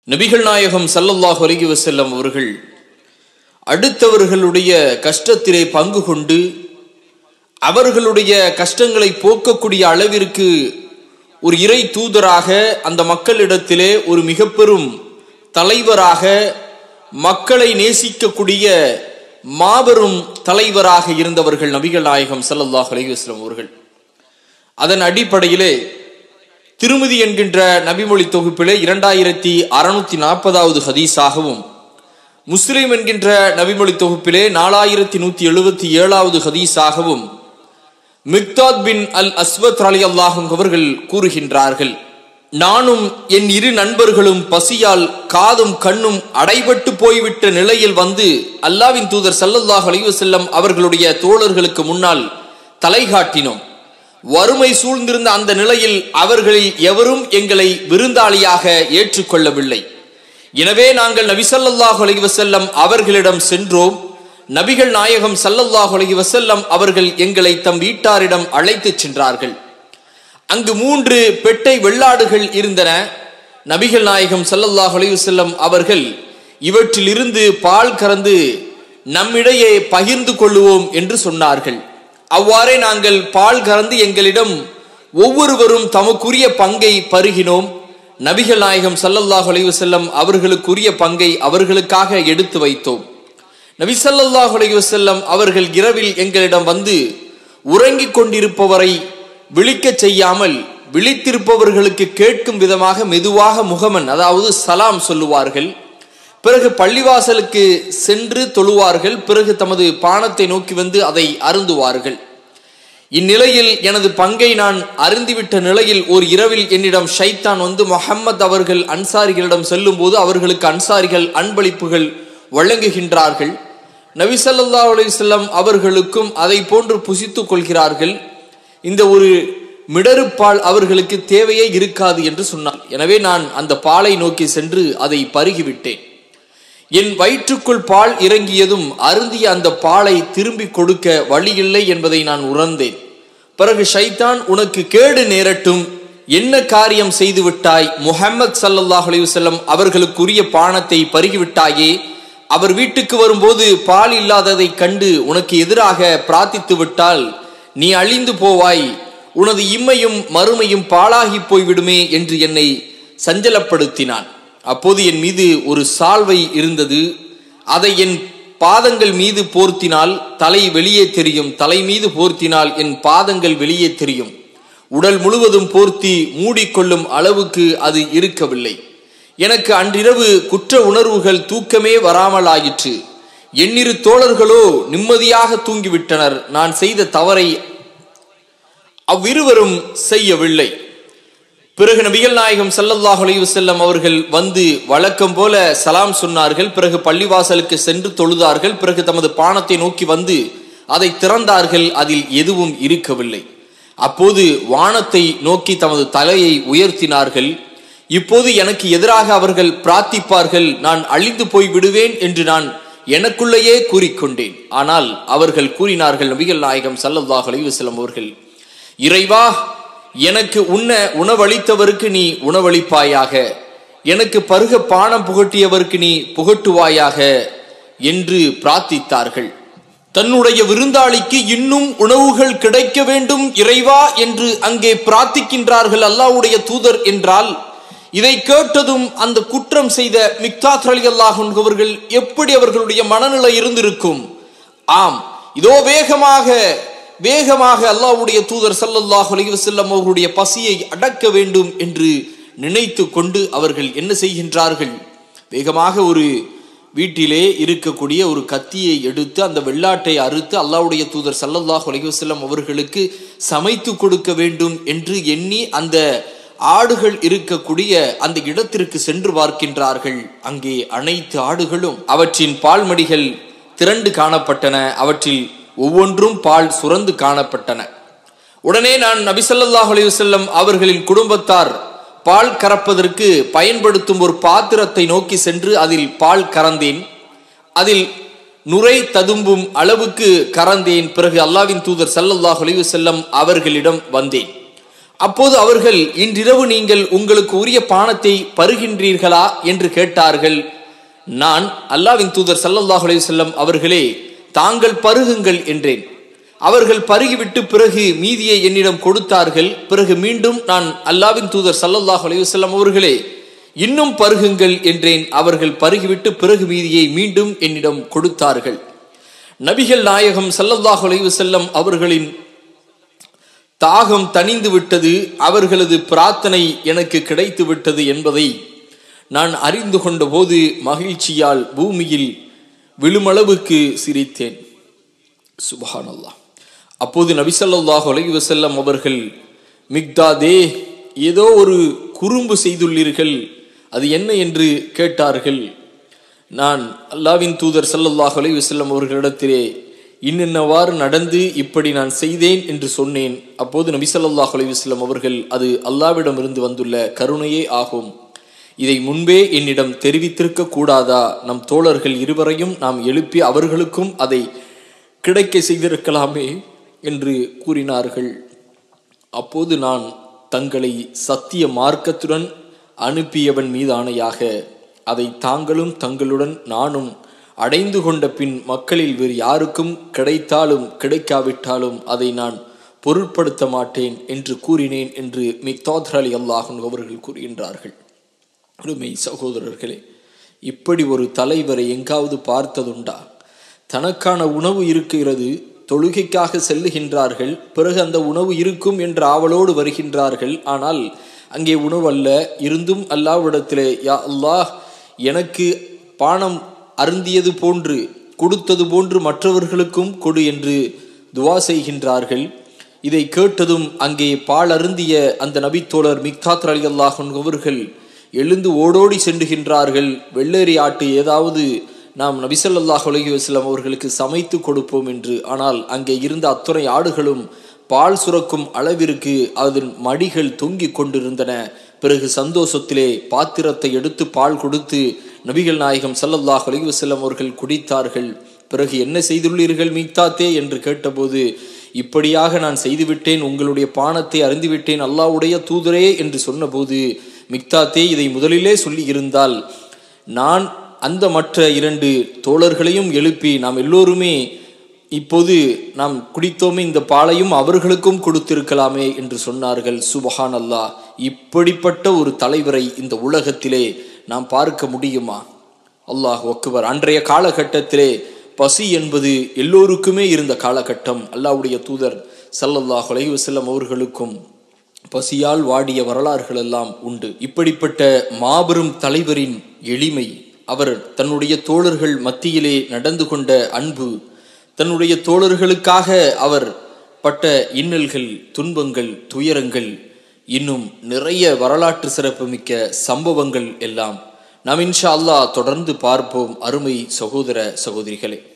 நபிகள் நாயகம் ஸல்லல்லாஹு அலைஹி வஸல்லம் அவர்கள் அடுத்தவர்களுடைய கஷ்டத்திலே பங்கு கொண்டு அவர்களுடைய கஷ்டங்களை போக்கக்கூடிய அளவிற்கு ஒரு இறை தூதராக அந்த மக்களிடத்திலே ஒரு மிக பெரும் தலைவராக மக்களை நேசிக்கக்கூடிய மாபெரும் தலைவராக இருந்தவர்கள் நபிகள் நாயகம் ஸல்லல்லாஹு அலைஹி வஸல்லம் அவர்கள் அதன் அடிப்படையிலே திருமதி என்கின்ற நபிமொழி தொகுப்பிலே இரண்டாயிரத்தி அறுநூத்தி நாற்பதாவது ஹதீஸாகவும் முஸ்லிம் என்கின்ற நபிமொழி தொகுப்பிலே நாலாயிரத்தி நூத்தி எழுபத்தி ஏழாவது ஹதீஸாகவும் மிக்தாத் பின் அல் அஸ்வத் அலி அல்லாஹும் அவர்கள் கூறுகின்றார்கள் நானும் என் இரு நண்பர்களும் பசியால் காதும் கண்ணும் அடைபட்டு போய்விட்ட நிலையில் வந்து அல்லாவின் தூதர் சல்லல்லாஹ் அலைஹி வஸல்லம் அவர்களுடைய தோழர்களுக்கு முன்னால் தலை காட்டினோம் வறுமை சூழ்ந்திருந்த அந்த நிலையில் அவர்களில் எவரும் எங்களை விருந்தாளியாக ஏற்றுக்கொள்ளவில்லை எனவே நாங்கள் நபி ஸல்லல்லாஹு அலைஹி வஸல்லம் அவர்களிடம் சென்றோம் நபிகள் நாயகம் ஸல்லல்லாஹு அலைஹி வஸல்லம் அவர்கள் எங்களை தம் வீட்டாரிடம் அழைத்துச் சென்றார்கள் அங்கு மூன்று பெட்டை வெள்ளாடுகள் இருந்தன நபிகள் நாயகம் ஸல்லல்லாஹு அலைஹி வஸல்லம் அவர்கள் இவற்றிலிருந்து பால் கறந்து நம்மிடையே பகிர்ந்து கொள்ளுவோம் என்று சொன்னார்கள் அவ்வாறே நாங்கள் பால் கறந்து எங்களிடம் ஒவ்வொருவரும் தமக்குரிய பங்கை பருகினோம் நபிகள் நாயகம் ஸல்லல்லாஹு அலைஹி வஸல்லம் அவர்களுக்குரிய பங்கை அவர்களுக்காக எடுத்து வைத்தோம் நபி ஸல்லல்லாஹு அலைஹி வஸல்லம் அவர்கள் இரவில் எங்களிடம் வந்து உறங்கிக் கொண்டிருப்பவரை விழிக்கச் செய்யாமல் விழித்திருப்பவர்களுக்கு கேட்கும் விதமாக மெதுவாக முகமன் அதாவது சலாம் சொல்லுவார்கள் பிறகு பள்ளிவாசலுக்கு சென்று தொழுவார்கள் பிறகு தமது பானத்தை நோக்கி வந்து அதை அருந்துவார்கள் இந்நிலையில் எனது பங்கை நான் அருந்திவிட்ட நிலையில் ஒரு இரவில் என்னிடம் ஷைத்தான் வந்து முஹம்மத் அவர்கள் அன்சாரிகளிடம் செல்லும் போது அவர்களுக்கு அன்சாரிகள் அன்பளிப்புகள் வழங்குகின்றார்கள் நபி ஸல்லல்லாஹு அலைஹி வஸல்லம் அவர்களுக்கும் அதை போன்று புசித்துக் கொள்கிறார்கள் இந்த ஒரு மிடறுப்பால் அவர்களுக்கு தேவையே இருக்காது என்று சொன்னார் எனவே நான் அந்த பாலை நோக்கி சென்று அதை பருகிவிட்டேன் என் வயிற்றுக்குள் பால் இறங்கியதும் அருந்திய அந்த பாலை திரும்பி கொடுக்க வழியில்லை என்பதை நான் உணர்ந்தேன் பிறகு ஷைத்தான் உனக்கு கேடு நேரட்டும் என்ன காரியம் செய்து விட்டாய் முஹம்மது சல்லல்லாஹு அலைஹி வஸல்லம் அவர்களுக்குரிய பானத்தை பருகிவிட்டாயே அவர் வீட்டுக்கு வரும்போது பால் இல்லாததை கண்டு உனக்கு எதிராக பிரார்த்தித்து விட்டால் நீ அழிந்து போவாய் உனது இம்மையும் மறுமையும் பாழாகி போய்விடுமே என்று என்னை சஞ்சலப்படுத்தினான் அப்போது என் மீது ஒரு சால்வை இருந்தது அதை என் பாதங்கள் மீது போர்த்தினால் தலை வெளியே தெரியும் தலை மீது போர்த்தினால் என் பாதங்கள் வெளியே தெரியும் உடல் முழுவதும் போர்த்தி மூடிக்கொள்ளும் அளவுக்கு அது இருக்கவில்லை எனக்கு அன்றிரவு குற்ற உணர்வுகள் தூக்கமே வராமல் ஆயிற்று எண்ணிரு தோழர்களோ நிம்மதியாக தூங்கிவிட்டனர் நான் செய்த தவறை அவ்விருவரும் செய்யவில்லை பிறகு நபிகள் நாயகம் ஸல்லல்லாஹு அலைஹி வஸல்லம் அவர்கள் வந்து வழக்கம் போல சலாம் சொன்னார்கள் பிறகு பள்ளிவாசலுக்கு சென்று தொழுதார்கள் பிறகு தமது பானத்தை நோக்கி வந்து அதை திறந்தார்கள் அதில் எதுவும் இருக்கவில்லை அப்போது வானத்தை நோக்கி தமது தலையை உயர்த்தினார்கள் இப்போது எனக்கு எதிராக அவர்கள் பிரார்த்திப்பார்கள் நான் அழிந்து போய் விடுவேன் என்று நான் எனக்குள்ளேயே கூறிக்கொண்டேன் ஆனால் அவர்கள் கூறினார்கள் நபிகள் நாயகம் ஸல்லல்லாஹு அலைஹி வஸல்லம் அவர்கள் இறைவா எனக்கு உண்ண உணவளித்தவருக்கு நீ உணவளிப்பாயாக எனக்கு பருக பானம் புகட்டியவருக்கு நீ புகட்டுவாயாக என்று பிரார்த்தித்தார்கள் தன்னுடைய விருந்தாளிக்கு இன்னும் உணவுகள் கிடைக்க வேண்டும் இறைவா என்று அங்கே பிரார்த்திக்கின்றார்கள் அல்லாஹ்வுடைய தூதர் என்றால் இதை கேட்டதும் அந்த குற்றம் செய்த மிக்தாத் அலி அல்லாஹ் அவர்கள் எப்படி அவர்களுடைய மனநிலை இருந்திருக்கும் ஆம் இதோ வேகமாக வேகமாக அல்லாஹ்வுடைய தூதர் சல்லல்லாஹு அலைஹி வஸல்லம் அவர்களுடைய பசியை அடக்க வேண்டும் என்று நினைத்து கொண்டு அவர்கள் என்ன செய்கின்றார்கள் வேகமாக ஒரு வீட்டிலே இருக்கக்கூடிய ஒரு கத்தியை எடுத்து அந்த வெள்ளாட்டை அறுத்து அல்லாஹ்வுடைய தூதர் சல்லல்லாஹு அலைஹி வஸல்லம் அவர்களுக்கு சமைத்து கொடுக்க வேண்டும் என்று எண்ணி அந்த ஆடுகள் இருக்கக்கூடிய அந்த இடத்திற்கு சென்று பார்க்கின்றார்கள் அங்கே அனைத்து ஆடுகளும் அவற்றின் பால்மடிகள் திரண்டு காணப்பட்டன அவற்றில் ஒவ்வொன்றும் பால் சுரந்து காணப்பட்டன உடனே நான் நபிசல்லாஹ் அலையுசல்லம் அவர்களின் குடும்பத்தார் பால் கறப்பதற்கு பயன்படுத்தும் ஒரு பாத்திரத்தை நோக்கி சென்று அதில் பால் கறந்தேன் அதில் நுரை ததும்பும் அளவுக்கு கறந்தேன் பிறகு அல்லாவின் தூதர் சல்லல்லாஹ் அலையுசல்லம் அவர்களிடம் வந்தேன் அப்போது அவர்கள் இன்றிரவு நீங்கள் உங்களுக்கு உரிய பானத்தை பருகின்றீர்களா என்று கேட்டார்கள் நான் அல்லாவின் தூதர் சல்லல்லாஹு அலைஹி வஸல்லம் அவர்களே தாங்கள் பருகுங்கள் என்றேன் அவர்கள் பருகிவிட்டு பிறகு மீதியை என்னிடம் கொடுத்தார்கள் பிறகு மீண்டும் நான் அல்லாவின் தூதர் சல்லல்லாஹு அலைஹி வஸல்லம் அவர்களே இன்னும் பருகுங்கள் என்றேன் அவர்கள் பருகிவிட்டு பிறகு மீதியை மீண்டும் என்னிடம் கொடுத்தார்கள் நபிகள் நாயகம் சல்லல்லாஹு அலைஹி வஸல்லம் அவர்களின் தாகம் தணிந்து விட்டது அவர்களது பிரார்த்தனை எனக்கு கிடைத்து விட்டது என்பதை நான் அறிந்து கொண்ட போது மகிழ்ச்சியால் பூமியில் விழுமளவுக்கு சிரித்தேன் சுபஹானல்லாஹ் அப்போது நபிசல்லாஹு அலைஹி வஸல்லம் அவர்கள் மிக்தாதே ஏதோ ஒரு குறும்பு செய்துள்ளீர்கள் அது என்ன என்று கேட்டார்கள் நான் அல்லாவின் தூதர் சல்லல்லாஹு அலைஹி வஸல்லம் அவர்களிடத்திலே இன்னென்னவாறு நடந்து இப்படி நான் செய்தேன் என்று சொன்னேன் அப்போது நபி ஸல்லல்லாஹு அலைஹி வஸல்லம் அவர்கள் அது அல்லாவிடமிருந்து வந்துள்ள கருணையே ஆகும் இதை முன்பே என்னிடம் தெரிவித்திருக்க கூடாதா நம் தோழர்கள் இருவரையும் நாம் எழுப்பி அவர்களுக்கும் அதை கிடைக்க செய்திருக்கலாமே என்று கூறினார்கள் அப்போது நான் தங்களை சத்திய மார்க்கத்துடன் அனுப்பியவன் மீது ஆணையாக அதை தாங்களும் தங்களுடன் நானும் அடைந்து கொண்ட பின் மக்களில் வேறு யாருக்கும் கிடைத்தாலும் கிடைக்காவிட்டாலும் அதை நான் பொருட்படுத்த மாட்டேன் என்று கூறினேன் என்று மிக்தாத்ர் அலி அல்லாஹன் அவர்கள் கூறுகின்றார்கள் அருமை சகோதரர்களே இப்படி ஒரு தலைவரை எங்காவது பார்த்ததுண்டா தனக்கான உணவு இருக்கிறது தொழுகைக்காக செல்லுகின்றார்கள் பிறகு அந்த உணவு இருக்கும் என்ற ஆவலோடு வருகின்றார்கள் ஆனால் அங்கே உணவு அல்ல இருந்தும் அல்லாவிடத்திலே யா அல்லாஹ் எனக்கு பானம் அருந்தியது போன்று கொடுத்தது போன்று மற்றவர்களுக்கும் கொடு என்று துவா செய்கின்றார்கள் இதை கேட்டதும் அங்கே பால் அருந்திய அந்த நபித்தோழர் மிக்தாத் அலி அல்லாஹன் அவர்கள் எழுந்து ஓடோடி சென்றுகின்றார்கள் வெள்ளேரி ஆட்டு ஏதாவது நாம் நபிசல்லாஹ் அலஹி வஸ்லாம் அவர்களுக்கு சமைத்து கொடுப்போம் என்று ஆனால் அங்கே இருந்த அத்துணை ஆடுகளும் பால் சுரக்கும் அளவிற்கு அதன் மடிகள் தொங்கிக் கொண்டிருந்தன பிறகு சந்தோஷத்திலே பாத்திரத்தை எடுத்து பால் கொடுத்து நபிகள் நாயகம் சல்லல்லாஹ் அலஹி வஸ்லாம் அவர்கள் குடித்தார்கள் பிறகு என்ன செய்துள்ளீர்கள் மீத்தாத்தே என்று கேட்டபோது இப்படியாக நான் செய்துவிட்டேன் உங்களுடைய பானத்தை அறிந்துவிட்டேன் அல்லாவுடைய தூதரே என்று சொன்னபோது மிக்தாத்தே இதை முதலிலே சொல்லி இருந்தால் நான் அந்த மற்ற இரண்டு தோழர்களையும் எழுப்பி நாம் எல்லோருமே இப்போது நாம் குடித்தோமே இந்த பாலையும் அவர்களுக்கும் கொடுத்திருக்கலாமே என்று சொன்னார்கள் சுபஹான் அல்லாஹ் இப்படிப்பட்ட ஒரு தலைவரை இந்த உலகத்திலே நாம் பார்க்க முடியுமா அல்லாஹ் ஒக்குவர் அன்றைய காலகட்டத்திலே பசி என்பது எல்லோருக்குமே இருந்த காலகட்டம் அல்லாவுடைய தூதர் சல்லல்லாஹ் அலைஹி வஸல்லம் அவர்களுக்கும் பசியால் வாடிய வரலாறுகள் எல்லாம் உண்டு இப்படிப்பட்ட மாபெரும் தலைவரின் எளிமை அவர் தன்னுடைய தோழர்கள் மத்தியிலே நடந்து கொண்ட அன்பு தன்னுடைய தோழர்களுக்காக அவர் பட்ட இன்னல்கள் துன்பங்கள் துயரங்கள் இன்னும் நிறைய வரலாற்று சிறப்புமிக்க சம்பவங்கள் எல்லாம் நாம் இன்ஷா அல்லாஹ் தொடர்ந்து பார்ப்போம் அருமை சகோதர சகோதரிகளே